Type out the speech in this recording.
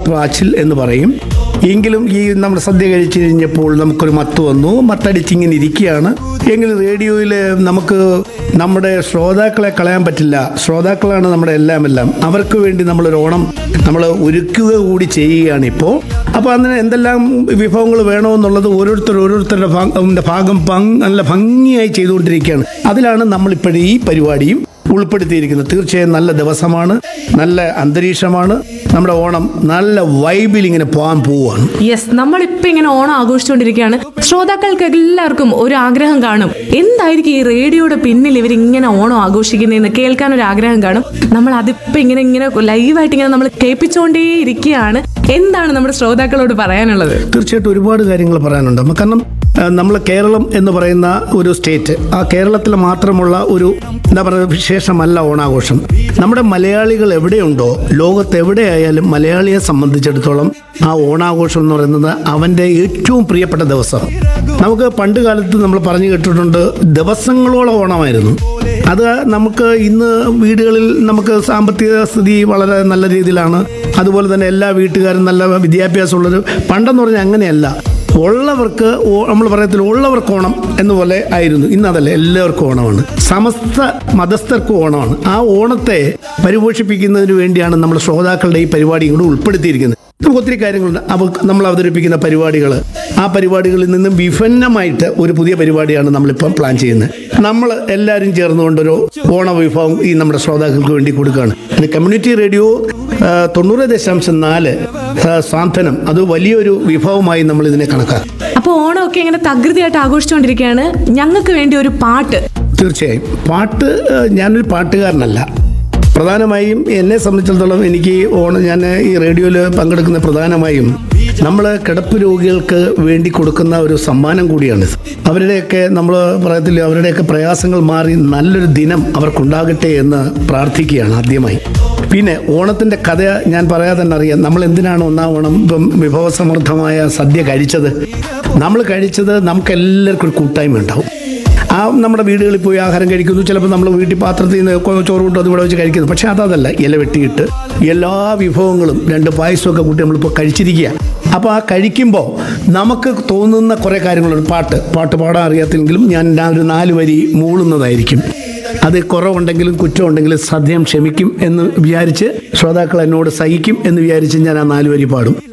പാച്ചിൽ എന്ന് പറയും എങ്കിലും ഈ നമ്മുടെ സദ്യ കഴിച്ചു കഴിഞ്ഞപ്പോൾ നമുക്കൊരു മത്ത് വന്നു മത്തടിച്ചിങ്ങനെ ഇരിക്കുകയാണ് എങ്കിൽ റേഡിയോയിൽ നമുക്ക് നമ്മുടെ ശ്രോതാക്കളെ കളയാൻ പറ്റില്ല ശ്രോതാക്കളാണ് നമ്മുടെ എല്ലാം എല്ലാം അവർക്ക് വേണ്ടി നമ്മളൊരു ഓണം നമ്മൾ ഒരുക്കുക കൂടി ചെയ്യുകയാണ് ഇപ്പോൾ അപ്പോൾ അതിന് എന്തെല്ലാം വിഭവങ്ങൾ വേണമെന്നുള്ളത് ഓരോരുത്തർ ഓരോരുത്തരുടെ ഭാഗം ഭാഗം പങ് നല്ല ഭംഗിയായി ചെയ്തുകൊണ്ടിരിക്കുകയാണ് അതിലാണ് നമ്മളിപ്പോഴും ഈ പരിപാടിയും ഉൾപ്പെടുത്തിയിരിക്കുന്നത് തീർച്ചയായും നല്ല ദിവസമാണ് നല്ല അന്തരീക്ഷമാണ് നമ്മുടെ ഓണം നല്ല വൈബിൽ ഇങ്ങനെ പോകാൻ പോവുകയാണ് യെസ് നമ്മളിപ്പോ ഇങ്ങനെ ഓണം ആഘോഷിച്ചുകൊണ്ടിരിക്കുകയാണ് ശ്രോതാക്കൾക്ക് എല്ലാവർക്കും ഒരു ആഗ്രഹം കാണും എന്തായിരിക്കും ഈ റേഡിയോയുടെ പിന്നിൽ ഇവർ ഇങ്ങനെ ഓണം ആഘോഷിക്കുന്നതെന്ന് കേൾക്കാൻ ഒരു ആഗ്രഹം കാണും നമ്മൾ അതിപ്പോ ഇങ്ങനെ ഇങ്ങനെ ലൈവായിട്ട് ഇങ്ങനെ നമ്മൾ കേൾപ്പിച്ചുകൊണ്ടേ ഇരിക്കുകയാണ് എന്താണ് നമ്മുടെ ശ്രോതാക്കളോട് പറയാനുള്ളത് തീർച്ചയായിട്ടും ഒരുപാട് കാര്യങ്ങൾ പറയാനുണ്ട് നമുക്ക് കാരണം നമ്മൾ കേരളം എന്ന് പറയുന്ന ഒരു സ്റ്റേറ്റ് ആ കേരളത്തിൽ മാത്രമുള്ള ഒരു എന്താ പറയുക വിശേഷമല്ല ഓണാഘോഷം നമ്മുടെ മലയാളികൾ എവിടെയുണ്ടോ ലോകത്ത് എവിടെയായാലും മലയാളിയെ സംബന്ധിച്ചിടത്തോളം ആ ഓണാഘോഷം എന്ന് പറയുന്നത് അവൻ്റെ ഏറ്റവും പ്രിയപ്പെട്ട ദിവസം നമുക്ക് പണ്ട് കാലത്ത് നമ്മൾ പറഞ്ഞു കേട്ടിട്ടുണ്ട് ദിവസങ്ങളോളം ഓണമായിരുന്നു അത് നമുക്ക് ഇന്ന് വീടുകളിൽ നമുക്ക് സാമ്പത്തിക സ്ഥിതി വളരെ നല്ല രീതിയിലാണ് അതുപോലെ തന്നെ എല്ലാ വീട്ടുകാരും നല്ല വിദ്യാഭ്യാസമുള്ളൊരു പണ്ടെന്ന് പറഞ്ഞാൽ അങ്ങനെയല്ല ഉള്ളവർക്ക് ഓ- നമ്മൾ പറയത്തില്ല ഉള്ളവർക്ക് ഓണം എന്നുപോലെ ആയിരുന്നു ഇന്ന് അതല്ല എല്ലാവർക്കും ഓണമാണ് സമസ്ത മതസ്ഥർക്കും ഓണമാണ് ആ ഓണത്തെ പരിപോഷിപ്പിക്കുന്നതിന് വേണ്ടിയാണ് നമ്മുടെ ശ്രോതാക്കളുടെ ഈ പരിപാടി കൂടെ ഉൾപ്പെടുത്തിയിരിക്കുന്നത് നമുക്ക് ഒത്തിരി കാര്യങ്ങളുണ്ട് അവ നമ്മൾ അവതരിപ്പിക്കുന്ന പരിപാടികൾ ആ പരിപാടികളിൽ നിന്നും വിഭിന്നമായിട്ട് ഒരു പുതിയ പരിപാടിയാണ് നമ്മളിപ്പം പ്ലാൻ ചെയ്യുന്നത് നമ്മൾ എല്ലാവരും ചേർന്നുകൊണ്ടൊരു ഓണ വിഭവം ഈ നമ്മുടെ ശ്രോതാക്കൾക്ക് വേണ്ടി കൊടുക്കുകയാണ് ഇത് കമ്മ്യൂണിറ്റി റേഡിയോ ആ, തൊണ്ണൂറ് ദശാംശം നാല് ആ, സാന്ത്വനം അത് വലിയൊരു വിഭവമായി നമ്മൾ ഇതിനെ കണക്കാക്കും അപ്പോൾ ഓണമൊക്കെ ഇങ്ങനെ തകൃതിയായിട്ട് ആഘോഷിച്ചുകൊണ്ടിരിക്കുകയാണ് ഞങ്ങൾക്ക് വേണ്ടി ഒരു പാട്ട് തീർച്ചയായും പാട്ട് ആ, ഞാനൊരു പാട്ടുകാരനല്ല പ്രധാനമായും എന്നെ സംബന്ധിച്ചിടത്തോളം എനിക്ക് ഈ ഓണം ഞാൻ ഈ റേഡിയോയിൽ പങ്കെടുക്കുന്ന പ്രധാനമായും നമ്മൾ കിടപ്പ് രോഗികൾക്ക് വേണ്ടി കൊടുക്കുന്ന ഒരു സമ്മാനം കൂടിയാണ് അവരുടെയൊക്കെ നമ്മൾ പറയത്തില്ല അവരുടെയൊക്കെ പ്രയാസങ്ങൾ മാറി നല്ലൊരു ദിനം അവർക്കുണ്ടാകട്ടെ എന്ന് പ്രാർത്ഥിക്കുകയാണ് ആദ്യമായി പിന്നെ ഓണത്തിൻ്റെ കഥ ഞാൻ പറയാതെ തന്നെ അറിയാം നമ്മൾ എന്തിനാണ് ഒന്നാം ഓണം ഇപ്പം വിഭവസമൃദ്ധമായ സദ്യ കഴിച്ചത് നമ്മൾ കഴിച്ചത് നമുക്ക് എല്ലാവർക്കും ഒരു കൂട്ടായ്മ ഉണ്ടാവും ആ നമ്മുടെ വീടുകളിൽ പോയി ആഹാരം കഴിക്കുന്നു ചിലപ്പോൾ നമ്മൾ വീട്ടിൽ പാത്രത്തിൽ നിന്ന് കൊ- ചോറ് കൊണ്ടു അത് ഇവിടെ വെച്ച് കഴിക്കുന്നു പക്ഷേ അതല്ല ഇല വെട്ടിയിട്ട് എല്ലാ വിഭവങ്ങളും രണ്ട് പായസമൊക്കെ കൂട്ടി നമ്മളിപ്പോൾ കഴിച്ചിരിക്കുക അപ്പോൾ ആ കഴിക്കുമ്പോൾ നമുക്ക് തോന്നുന്ന കുറേ കാര്യങ്ങളുണ്ട് പാട്ട് പാട്ട് പാടാൻ അറിയാത്തില്ലെങ്കിലും ഞാൻ ഞാൻ ഒരു നാല് വരി മൂളുന്നതായിരിക്കും അത് കുറവുണ്ടെങ്കിലും കുറ്റമുണ്ടെങ്കിലും സദ്യം ക്ഷമിക്കും എന്ന് വിചാരിച്ച് ശ്രോതാക്കൾ എന്നോട് സഹിക്കും എന്ന് വിചാരിച്ച് ഞാൻ ആ നാല് വരി പാടും